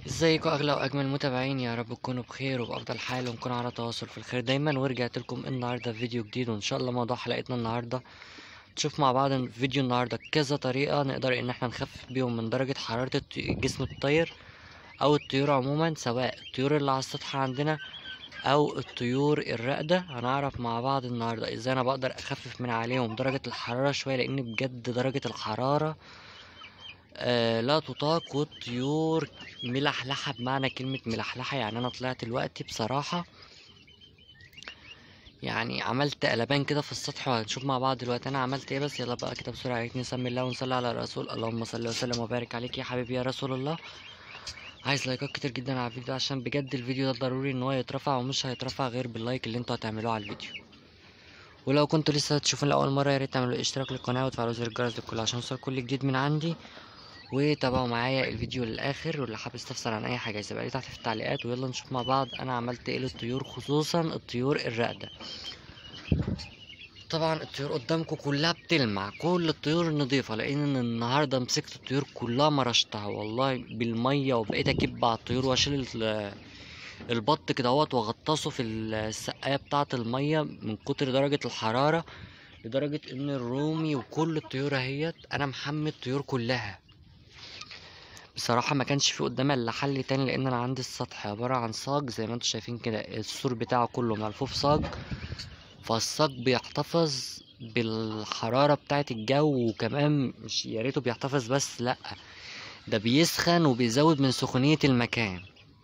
ازيكم اغلى واجمل متابعين يا رب تكونوا بخير وبافضل حال ونكون على تواصل في الخير دايما ورجعت لكم النهارده فيديو جديد وان شاء الله موضوع حلقتنا النهارده نشوف مع بعض فيديو النهارده كذا طريقه نقدر ان احنا نخفف بيهم من درجه حراره الط- جسم الطير او الطيور عموما سواء الطيور اللي على السطح عندنا او الطيور الراقده هنعرف مع بعض النهارده ازاي انا بقدر اخفف من عليهم درجه الحراره شويه لان بجد درجه الحراره آه لا تطاق والطيور ملحلحة بمعنى كلمة ملحلحة يعني أنا طلعت الوقت بصراحة يعني عملت قلبان كده في السطح وهنشوف مع بعض دلوقتي أنا عملت إيه بس يلا بقى كده بسرعة عليك نسمي الله ونصلي على الرسول اللهم صل وسلم وبارك عليك يا حبيبي يا رسول الله عايز لايكات كتير جدا على الفيديو عشان بجد الفيديو ده ضروري ان هو يترفع ومش هيترفع غير باللايك اللي انتوا هتعملوه على الفيديو ولو كنتوا لسه هتشوفون لأول مرة يا ريت تعملوا اشتراك للقناة وتفعلوا زر الجرس للكل عشان يوصل كل جديد من عندي وتابعوا معايا الفيديو للاخر واللي حابب يستفسر عن اي حاجه يسيبها لي تحت في التعليقات ويلا نشوف مع بعض انا عملت ايه للطيور خصوصا الطيور الراقده طبعا الطيور قدامكم كلها بتلمع كل الطيور النظيفه لان النهارده مسكت الطيور كلها مرشتها والله بالميه وبقيت اكب على الطيور واشيل ال- البط كده اهوت واغطسه في السقايه بتاعه الميه من كتر درجه الحراره لدرجه ان الرومي وكل الطيور اهيت انا محمي الطيور كلها بصراحة ما كانش في قدامي الا حل تاني لان انا عندي السطح عبارة عن صاج زي ما انتم شايفين كده السور بتاعه كله ملفوف صاج فالصاج بيحتفظ بالحرارة بتاعة الجو وكمان مش يا ريته بيحتفظ بس لا ده بيسخن وبيزود من سخونية المكان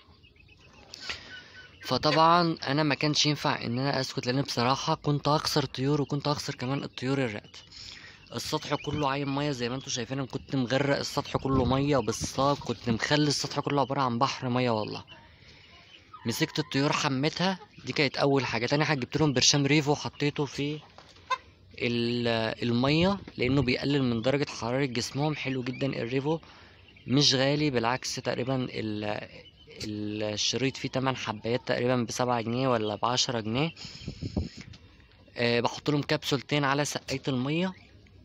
فطبعا انا ما كانش ينفع ان انا اسكت لان بصراحة كنت هخسر طيور وكنت هخسر كمان الطيور الرقد السطح كله عايم ميه زي ما انتم شايفين انا كنت مغرق السطح كله ميه بالصاج كنت مخلي السطح كله عباره عن بحر ميه والله مسكت الطيور حميتها دي كانت اول حاجه تاني حاجه جبت لهم برشام ريفو وحطيته في ال- الميه لانه بيقلل من درجه حراره جسمهم حلو جدا الريفو مش غالي بالعكس تقريبا ال- الشريط فيه 8 حبايات تقريبا بسبعة جنيه ولا بعشرة جنيه أه بحط لهم كبسولتين على سقاية المية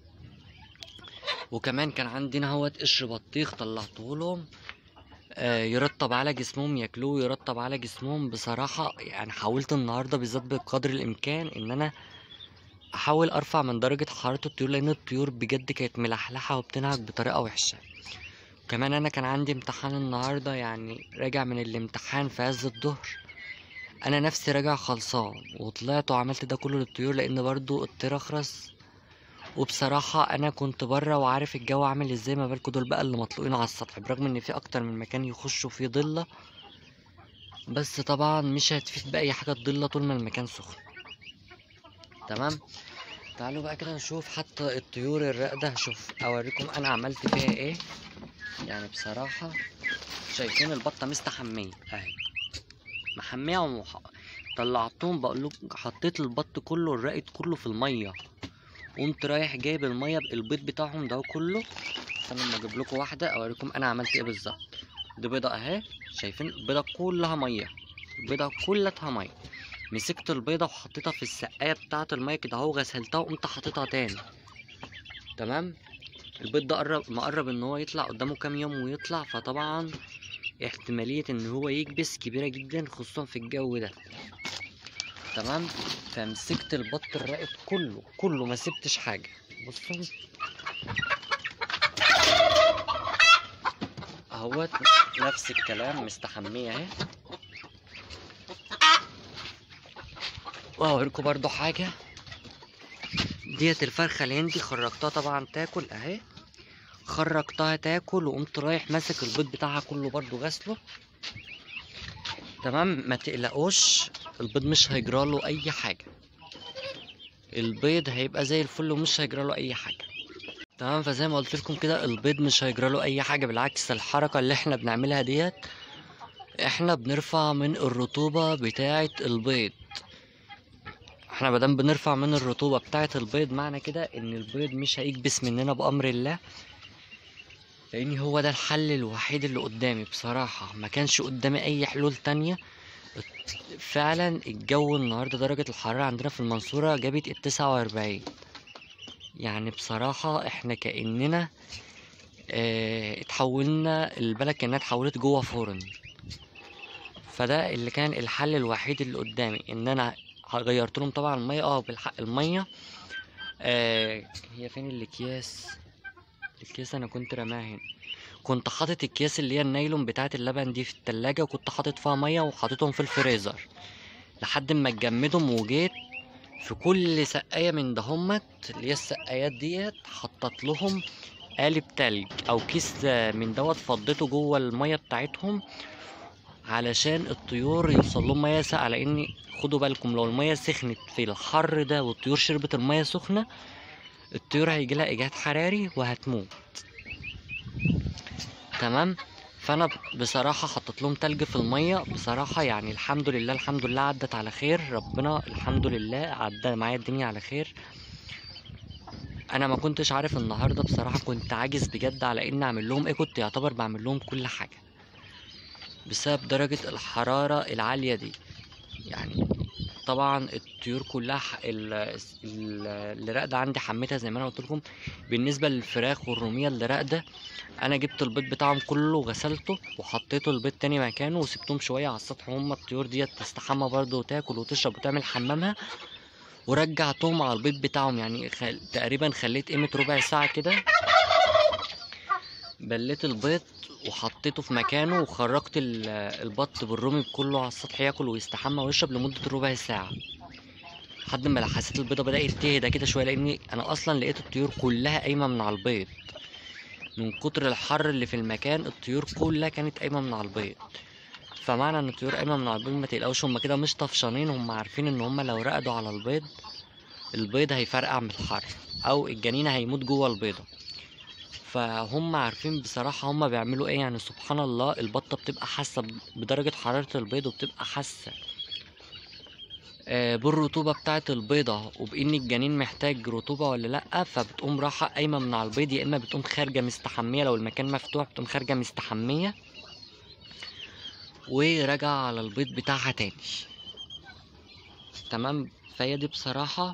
وكمان كان عندنا هوت قشر بطيخ طلعته لهم آه، يرطب على جسمهم ياكلوه ويرطب على جسمهم بصراحة يعني حاولت النهاردة بالذات بقدر الإمكان إن أنا أحاول أرفع من درجة حرارة الطيور لأن الطيور بجد كانت ملحلحة وبتنهك بطريقة وحشة كمان أنا كان عندي امتحان النهاردة يعني راجع من الامتحان في عز الظهر أنا نفسي راجع خلصان وطلعت وعملت ده كله للطيور لأن برضو الطير أخرس وبصراحة أنا كنت برا وعارف الجو عامل ازاي ما بالكوا دول بقى اللي مطلوقين على السطح برغم إن في أكتر من مكان يخشوا فيه ضلة بس طبعا مش هتفيد بأي حاجة الضلة طول ما المكان سخن تمام تعالوا بقى كده نشوف حتى الطيور الراقدة هشوف أوريكم أنا عملت فيها ايه يعني بصراحة شايفين البطة مستحمية أهي محمية ومح... طلعتهم بقول حطيت البط كله الراقد كله في المية قمت رايح جايب الميه البيض بتاعهم ده كله استنى لما اجيب لكم واحده اوريكم انا عملت ايه بالظبط دي بيضه اهي شايفين البيضه كلها ميه البيضه كلها ميه مسكت البيضه وحطيتها في السقايه بتاعه الميه كده اهو غسلتها وقمت حطيتها تاني تمام البيض ده قرب مقرب ان هو يطلع قدامه كام يوم ويطلع فطبعا احتماليه ان هو يكبس كبيره جدا خصوصا في الجو ده تمام فمسكت البط الراقد كله كله ما سبتش حاجه بصوا اهوت نفس الكلام مستحميه اهي واوريكم برضو حاجه ديت الفرخه الهندي خرجتها طبعا تاكل اهي خرجتها تاكل وقمت رايح ماسك البيض بتاعها كله برضو غسله تمام ما تقلقوش البيض مش هيجراله اي حاجه البيض هيبقى زي الفل ومش هيجراله اي حاجه تمام فزي ما قلت لكم كده البيض مش هيجراله اي حاجه بالعكس الحركه اللي احنا بنعملها ديت احنا بنرفع من الرطوبه بتاعه البيض احنا مادام بنرفع من الرطوبه بتاعه البيض معنى كده ان البيض مش هيكبس مننا بامر الله لان هو ده الحل الوحيد اللي قدامي بصراحه ما كانش قدامي اي حلول تانية فعلا الجو النهارده درجة الحرارة عندنا في المنصورة جابت التسعة وأربعين يعني بصراحة احنا كأننا آه، اتحولنا البلد كانها اتحولت جوه فرن فده اللي كان الحل الوحيد اللي قدامي ان انا غيرت لهم طبعا الميه اه بالحق الميه آه هي فين الاكياس الاكياس انا كنت رماها هنا كنت حاطط اكياس اللي هي النايلون بتاعه اللبن دي في التلاجة وكنت حاطط فيها ميه وحاططهم في الفريزر لحد ما اتجمدهم وجيت في كل سقاية من دهمت اللي هي السقايات ديت حطت لهم قالب تلج او كيس آه، من دوت فضيته جوه الميه بتاعتهم علشان الطيور يوصل لهم ميه ساقعه لان خدوا بالكم لو الميه سخنت في الحر ده والطيور شربت الميه سخنه الطيور هيجي لها اجهاد حراري وهتموت تمام فانا بصراحه حطيت لهم تلج في الميه بصراحه يعني الحمد لله الحمد لله عدت على خير ربنا الحمد لله عدى معايا الدنيا على خير انا ما كنتش عارف النهارده بصراحه كنت عاجز بجد على ان اعمل لهم ايه كنت يعتبر بعمل لهم كل حاجه بسبب درجه الحراره العاليه دي يعني طبعا الطيور كلها ح- ال- ال- اللي راقده عندي حميتها زي ما انا قلت لكم بالنسبه للفراخ والروميه اللي راقده انا جبت البيض بتاعهم كله وغسلته وحطيته البيض تاني مكانه وسبتهم شويه على السطح وهم الطيور ديت تستحمى برضه وتاكل وتشرب وتعمل حمامها ورجعتهم على البيض بتاعهم يعني خل... تقريبا خليت قيمه ربع ساعه كده بليت البيض وحطيته في مكانه وخرجت ال- البط بالرومي كله على السطح ياكل ويستحمى ويشرب لمده ربع ساعه لحد ما حسيت البيضه بدات تهدى كده شويه لاني انا اصلا لقيت الطيور كلها قايمه من على البيض من كتر الحر اللي في المكان الطيور كلها كانت قايمه من على البيض فمعنى ان الطيور قايمه من على البيض ما تقلقوش هم كده مش طفشانين هم عارفين ان هم لو رقدوا على البيض البيض هيفرقع من الحر او الجنين هيموت جوه البيضه فهم عارفين بصراحه هم بيعملوا ايه يعني سبحان الله البطه بتبقى حاسه بدرجه حراره البيض وبتبقى حاسه آه، بالرطوبة بتاعة البيضة وبإن الجنين محتاج رطوبة ولا لأ فبتقوم رايحة قايمة من على البيض يا إما بتقوم خارجة مستحمية لو المكان مفتوح بتقوم خارجة مستحمية وراجعة على البيض بتاعها تاني تمام فهي دي بصراحة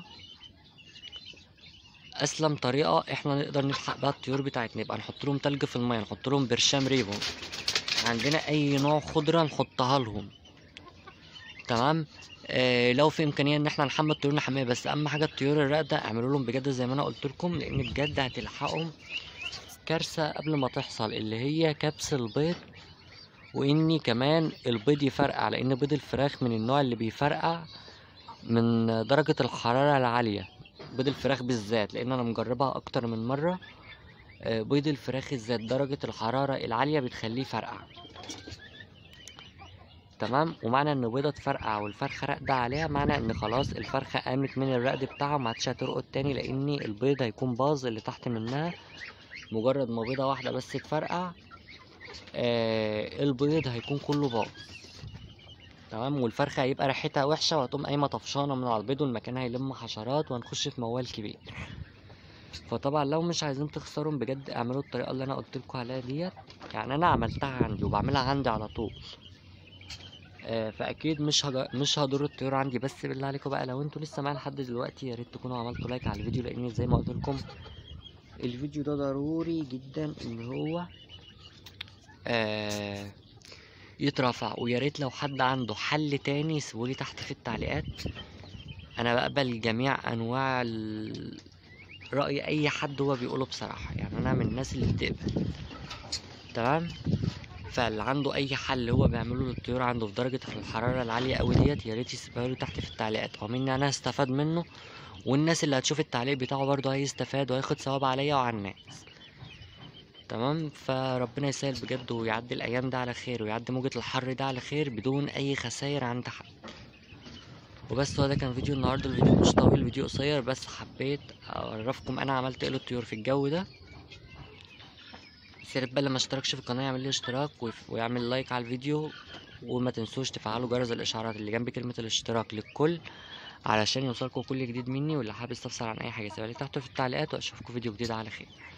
أسلم طريقة إحنا نقدر نلحق بيها الطيور بتاعتنا يبقى نحط لهم تلج في المية نحط لهم برشام ريبون عندنا أي نوع خضرة نحطها لهم تمام آه لو في امكانيه ان احنا نحمي الطيور نحميها بس اهم حاجه الطيور الراقده اعملوا لهم بجد زي ما انا قلت لكم لان بجد هتلحقهم كارثه قبل ما تحصل اللي هي كبس البيض واني كمان البيض يفرقع لان بيض الفراخ من النوع اللي بيفرقع من درجه الحراره العاليه بيض الفراخ بالذات لان انا مجربها اكتر من مره آه، بيض الفراخ الذات درجه الحراره العاليه بتخليه يفرقع تمام ومعنى ان بيضة تفرقع والفرخة راقدة عليها معنى ان خلاص الفرخة قامت من الرقد بتاعها ومعادش هترقد تاني لان البيض هيكون باظ اللي تحت منها مجرد ما بيضة واحدة بس تفرقع آه البيض هيكون كله باظ تمام والفرخة هيبقى ريحتها وحشة وهتقوم قايمة طفشانة من على البيض والمكان هيلم حشرات وهنخش في موال كبير فطبعا لو مش عايزين تخسروا بجد اعملوا الطريقة اللي انا قلتلكوا عليها ديت يعني انا عملتها عندي وبعملها عندي على طول آه، فاكيد مش هج... مش هضر الطيور عندي بس بالله عليكم بقى لو انتوا لسه معايا لحد دلوقتي يا ريت تكونوا عملتوا لايك على الفيديو لان زي ما قلت لكم الفيديو ده ضروري جدا ان هو آه يترفع ويا ريت لو حد عنده حل تاني سيبولي تحت في التعليقات انا بقبل جميع انواع ال... رأي اي حد هو بيقوله بصراحة يعني انا من الناس اللي بتقبل تمام فاللي عنده اي حل هو بيعمله للطيور عنده في درجة الحرارة العالية قوي ديت يا ريت يسيبها له تحت في التعليقات او مني انا هستفاد منه والناس اللي هتشوف التعليق بتاعه برضه هيستفاد وهياخد ثواب عليا وعلى الناس تمام فربنا يسهل بجد ويعدي الايام ده على خير ويعدي موجة الحر ده على خير بدون اي خسائر عند حد وبس هو ده كان فيديو النهارده الفيديو مش طويل فيديو قصير بس حبيت اعرفكم انا عملت ايه للطيور في الجو ده بس يا ريت بقى اللي ما اشتركش في القناه يعمل لي اشتراك ويف- ويعمل لايك على الفيديو وما تنسوش تفعلوا جرس الاشعارات اللي جنب كلمه الاشتراك للكل علشان يوصلكوا كل جديد مني واللي حابب يستفسر عن اي حاجه سيبها لي تحت في التعليقات واشوفكم فيديو جديد على خير